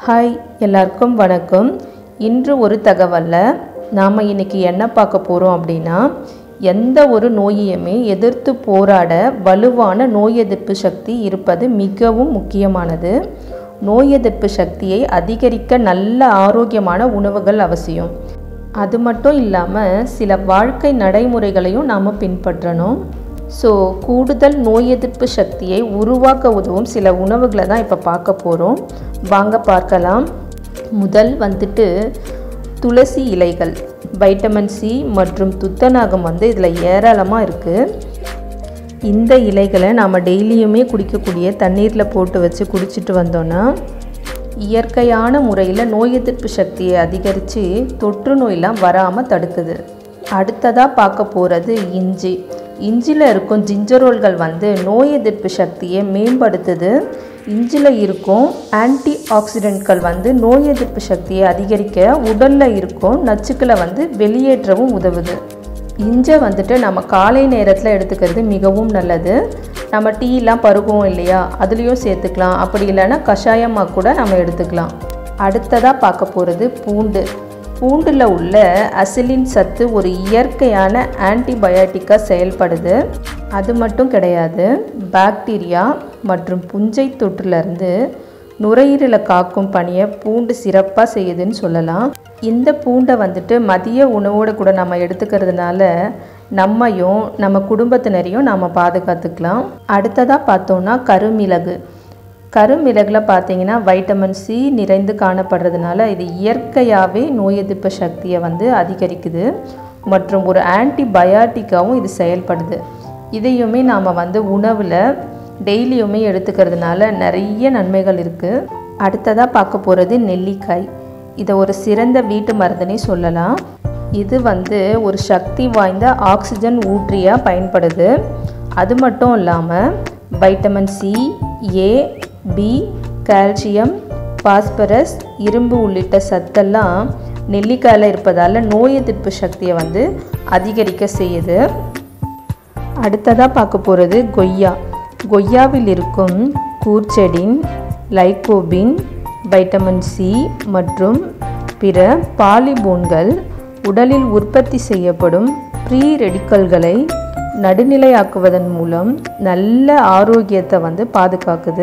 hi எல்லாருக்கும் வணக்கம் இன்று ஒரு தகவலில் நாம் இன்னைக்கு என்ன பார்க்க போகிறோம் அப்படின்னா எந்த ஒரு நோயையுமே எதிர்த்து போராட வலுவான நோய் எதிர்ப்பு சக்தி இருப்பது மிகவும் முக்கியமானது நோய் எதிர்ப்பு சக்தியை அதிகரிக்க நல்ல ஆரோக்கியமான உணவுகள் அவசியம் அது மட்டும் இல்லாமல் சில வாழ்க்கை நடைமுறைகளையும் நாம் பின்பற்றணும் ஸோ கூடுதல் நோய் எதிர்ப்பு சக்தியை உருவாக்க உதவும் சில உணவுகளை தான் இப்போ பார்க்க போகிறோம் வாங்க பார்க்கலாம் முதல் வந்துட்டு துளசி இலைகள் வைட்டமின் சி மற்றும் துத்தநாகம் வந்து இதில் ஏராளமாக இருக்குது இந்த இலைகளை நாம் டெய்லியுமே குடிக்கக்கூடிய தண்ணீரில் போட்டு வச்சு குடிச்சிட்டு வந்தோன்னா இயற்கையான முறையில் நோய் எதிர்ப்பு சக்தியை அதிகரித்து தொற்று நோயெலாம் வராமல் தடுக்குது அடுத்ததாக பார்க்க போகிறது இஞ்சி இஞ்சியில் இருக்கும் ஜிஞ்சரோல்கள் வந்து நோய் எதிர்ப்பு சக்தியை மேம்படுத்துது இஞ்சில் இருக்கும் ஆன்டி ஆக்சிடென்ட்கள் வந்து நோய் எதிர்ப்பு சக்தியை அதிகரிக்க உடலில் இருக்கும் நச்சுக்களை வந்து வெளியேற்றவும் உதவுது இஞ்சை வந்துட்டு நம்ம காலை நேரத்தில் எடுத்துக்கிறது மிகவும் நல்லது நம்ம டீலாம் பருகுவோம் இல்லையா அதுலேயும் சேர்த்துக்கலாம் அப்படி இல்லைன்னா கஷாயமாக கூட நம்ம எடுத்துக்கலாம் அடுத்ததாக பார்க்க போகிறது பூண்டு பூண்டில் உள்ள அசிலின் சத்து ஒரு இயற்கையான ஆன்டிபயாட்டிக்காக செயல்படுது அது மட்டும் கிடையாது பாக்டீரியா மற்றும் புஞ்சை தொற்றுலேருந்து நுரையீரலை காக்கும் பணியை பூண்டு சிறப்பாக செய்யுதுன்னு சொல்லலாம் இந்த பூண்டை வந்துட்டு மதிய உணவோடு கூட நம்ம எடுத்துக்கிறதுனால நம்மையும் நம்ம குடும்பத்தினரையும் நாம் பாதுகாத்துக்கலாம் அடுத்ததாக பார்த்தோன்னா கருமிளகு கருமிளகில் பார்த்தீங்கன்னா வைட்டமின் சி நிறைந்து காணப்படுறதுனால இது இயற்கையாகவே நோய் எதிர்ப்பு சக்தியை வந்து அதிகரிக்குது மற்றும் ஒரு ஆன்டிபயாட்டிக்காகவும் இது செயல்படுது இதையுமே நாம் வந்து உணவில் டெய்லியுமே எடுத்துக்கிறதுனால நிறைய நன்மைகள் இருக்குது அடுத்ததாக பார்க்க போகிறது நெல்லிக்காய் இதை ஒரு சிறந்த வீட்டு மருந்துனே சொல்லலாம் இது வந்து ஒரு சக்தி வாய்ந்த ஆக்சிஜன் ஊற்றியாக பயன்படுது அது மட்டும் இல்லாமல் vitamin C A B calcium phosphorus இரும்பு உள்ளிட்ட சத்தெல்லாம் நெல்லிக்காயில் இருப்பதால் நோய் எதிர்ப்பு சக்தியை வந்து அதிகரிக்க செய்யுது அடுத்ததாக பார்க்க போகிறது கொய்யா கொய்யாவில் இருக்கும் கூர்ச்செடின் லைகோபின் வைட்டமின் சி மற்றும் பிற பாலிபோன்கள் உடலில் உற்பத்தி செய்யப்படும் ப்ரீ ரெடிக்கல்களை நடுநிலையாக்குவதன் மூலம் நல்ல ஆரோக்கியத்தை வந்து பாதுகாக்குது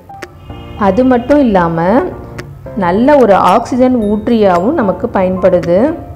அது மட்டும் இல்லாமல் நல்ல ஒரு ஆக்சிஜன் ஊற்றியாகவும் நமக்கு பயன்படுது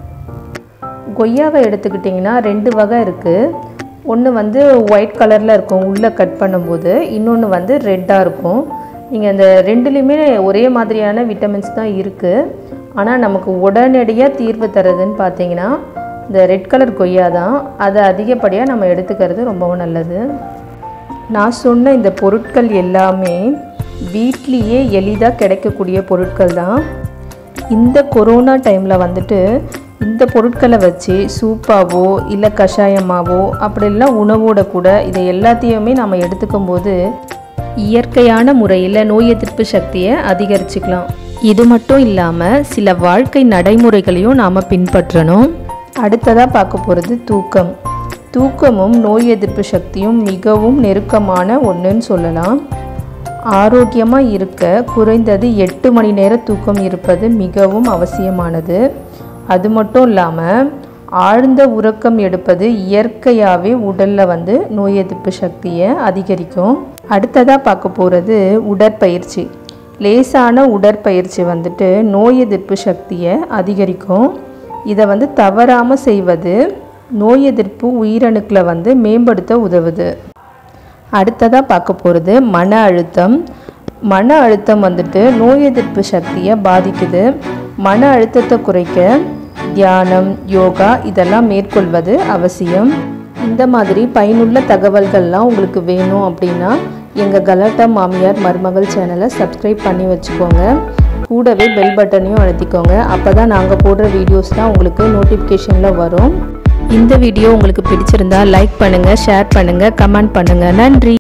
கொய்யாவை எடுத்துக்கிட்டிங்கன்னா ரெண்டு வகை இருக்குது ஒன்று வந்து ஒயிட் கலரில் இருக்கும் உள்ளே கட் பண்ணும்போது இன்னொன்று வந்து ரெட்டாக இருக்கும் நீங்கள் இந்த ரெண்டுலேயுமே ஒரே மாதிரியான விட்டமின்ஸ் தான் இருக்குது ஆனால் நமக்கு உடனடியாக தீர்வு தருதுன்னு பார்த்தீங்கன்னா இந்த ரெட் கலர் கொய்யா தான் அதை அதிகப்படியாக நம்ம எடுத்துக்கிறது ரொம்பவும் நல்லது நான் சொன்ன இந்த பொருட்கள் எல்லாமே வீட்லேயே எளிதாக கிடைக்கக்கூடிய பொருட்கள் தான் இந்த கொரோனா டைமில் வந்துட்டு இந்த பொருட்களை வச்சு சூப்பாவோ இல்லை கஷாயமாவோ அப்படிலாம் உணவோட கூட இதை எல்லாத்தையுமே நம்ம எடுத்துக்கும் போது இயற்கையான முறையில் நோய் எதிர்ப்பு சக்தியை அதிகரிச்சுக்கலாம் இது மட்டும் இல்லாமல் சில வாழ்க்கை நடைமுறைகளையும் நாம் பின்பற்றணும் அடுத்ததாக பார்க்க போகிறது தூக்கம் தூக்கமும் நோய் எதிர்ப்பு சக்தியும் மிகவும் நெருக்கமான ஒன்றுன்னு சொல்லலாம் ஆரோக்கியமாக இருக்க குறைந்தது எட்டு மணி நேர தூக்கம் இருப்பது மிகவும் அவசியமானது அது மட்டும் இல்லாமல் ஆழ்ந்த உறக்கம் எடுப்பது இயற்கையாகவே உடலில் வந்து நோய் எதிர்ப்பு சக்தியை அதிகரிக்கும் அடுத்ததாக பார்க்க போகிறது உடற்பயிற்சி லேசான உடற்பயிற்சி வந்துட்டு நோய் எதிர்ப்பு சக்தியை அதிகரிக்கும் இதை வந்து தவறாமல் செய்வது நோய் எதிர்ப்பு உயிரணுக்களை வந்து மேம்படுத்த உதவுது அடுத்ததாக பார்க்க போகிறது மன அழுத்தம் மன அழுத்தம் வந்துட்டு நோய் எதிர்ப்பு சக்தியை பாதிக்குது மன அழுத்தத்தை குறைக்க தியானம் யோகா இதெல்லாம் மேற்கொள்வது அவசியம் இந்த மாதிரி பயனுள்ள தகவல்கள்லாம் உங்களுக்கு வேணும் அப்படின்னா எங்கள் கலாட்டா மாமியார் மருமகள் சேனலை சப்ஸ்கிரைப் பண்ணி வச்சுக்கோங்க கூடவே பெல் பட்டனையும் அழுத்திக்கோங்க அப்போ தான் நாங்கள் போடுற வீடியோஸ்லாம் உங்களுக்கு நோட்டிஃபிகேஷனில் வரும் இந்த வீடியோ உங்களுக்கு பிடிச்சிருந்தா லைக் பண்ணுங்கள் ஷேர் பண்ணுங்கள் கமெண்ட் பண்ணுங்கள் நன்றி